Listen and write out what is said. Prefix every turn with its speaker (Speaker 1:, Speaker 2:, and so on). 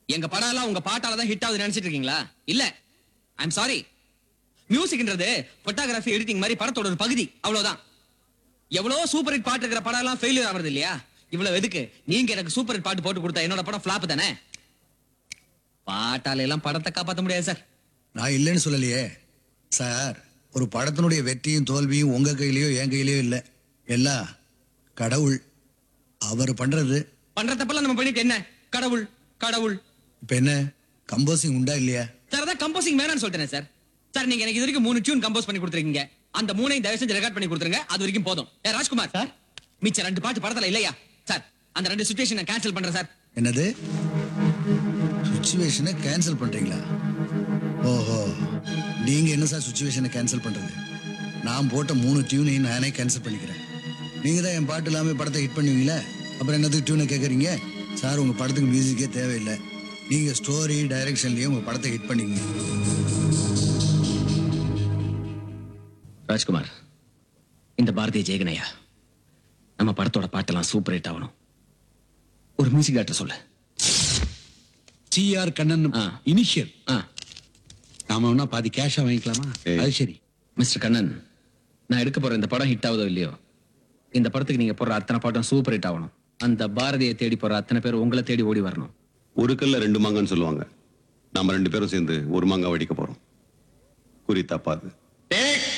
Speaker 1: எங்க படம் எல்லாம் உங்க பாட்டால தான் ஹிட் ஆகுது நினைச்சிட்டு இருக்கீங்களா இல்ல ஐம் சாரி மியூசிக்ன்றது போட்டோகிராஃபி எடிட்டிங் மாதிரி படத்தோட ஒரு பகுதி அவ்வளவுதான் எவ்வளவு சூப்பர் ஹிட் பாட்டு இருக்கிற படம் எல்லாம் ஃபெயிலியர் ஆகுறது இல்லையா இவ்வளவு எதுக்கு நீங்க எனக்கு சூப்பர் ஹிட் பாட்டு போட்டு கொடுத்தா என்னோட படம் ஃபிளாப் தானே பாட்டால எல்லாம் படத்தை காப்பாத்த முடியாது சார்
Speaker 2: நான் இல்லைன்னு சொல்லலையே சார் ஒரு படத்தினுடைய வெற்றியும் தோல்வியும் உங்க கையிலயோ என் கையிலயோ இல்லை எல்லாம் கடவுள் அவர் பண்றது
Speaker 1: பண்ற தப்பெல்லாம் நம்ம பண்ணிட்டு என்ன கடவுள் கடவுள்
Speaker 2: இப்ப என்ன கம்போசிங் உண்டா இல்லையா
Speaker 1: சார் அதான் கம்போசிங் வேணாம்னு சொல்லிட்டேன் சார் சார் நீங்க எனக்கு இது வரைக்கும் மூணு டியூன் கம்போஸ் பண்ணி கொடுத்துருக்கீங்க அந்த மூணையும் தயவு செஞ்சு ரெக்கார்ட் பண்ணி கொடுத்துருங்க அது வரைக்கும் போதும் ஏ ராஜ்குமார் சார் மிச்ச ரெண்டு பாட்டு படத்துல இல்லையா சார் அந்த ரெண்டு சுச்சுவேஷன் கேன்சல் பண்றேன் சார்
Speaker 2: என்னது சுச்சுவேஷனை கேன்சல் பண்றீங்களா ஓஹோ நீங்க என்ன சார் சுச்சுவேஷனை கேன்சல் பண்றது நான் போட்ட மூணு டியூனையும் நானே கேன்சல் பண்ணிக்கிறேன் நீங்க தான் என் பாட்டு இல்லாம படத்தை ஹிட் பண்ணுவீங்களே அப்புறம் என்னதுக்கு டியூனை கேட்குறீங்க சார் உங்க படத்துக்கு மியூசிக்கே தேவையில்லை நீங்க ஸ்டோரி டைரக்ஷன்லயே உங்க படத்தை ஹிட் பண்ணீங்க
Speaker 1: ராஜ்குமார் இந்த பாரதிய ஜெயகனையா நம்ம படத்தோட பாட்டெல்லாம் சூப்பர் ஹிட் ஆகணும் ஒரு மியூசிக் டேரக்டர் சொல்லு
Speaker 3: சிஆர் கண்ணன்
Speaker 1: ஆ.
Speaker 3: இனிஷியல்
Speaker 1: ஆ
Speaker 3: நாம வேணா பாதி கேஷா வாங்கிக்கலாமா
Speaker 4: ஏய்.
Speaker 3: அது சரி
Speaker 1: மிஸ்டர் கண்ணன் நான் எடுக்க போற இந்த படம் ஹிட் ஆகுதோ இல்லையோ இந்த படத்துக்கு நீங்க போடுற அத்தனை பாட்டும் சூப்பர் ஹிட் ஆகணும் அந்த பாரதியை தேடி போற அத்தனை பேர் உங்களை தேடி ஓடி வரணும்
Speaker 4: ஒரு கல்ல ரெண்டு மாங்கன்னு சொல்லுவாங்க நாம ரெண்டு பேரும் சேர்ந்து ஒரு மாங்காய் வெடிக்க போறோம் குறி தப்பாது
Speaker 1: டேக்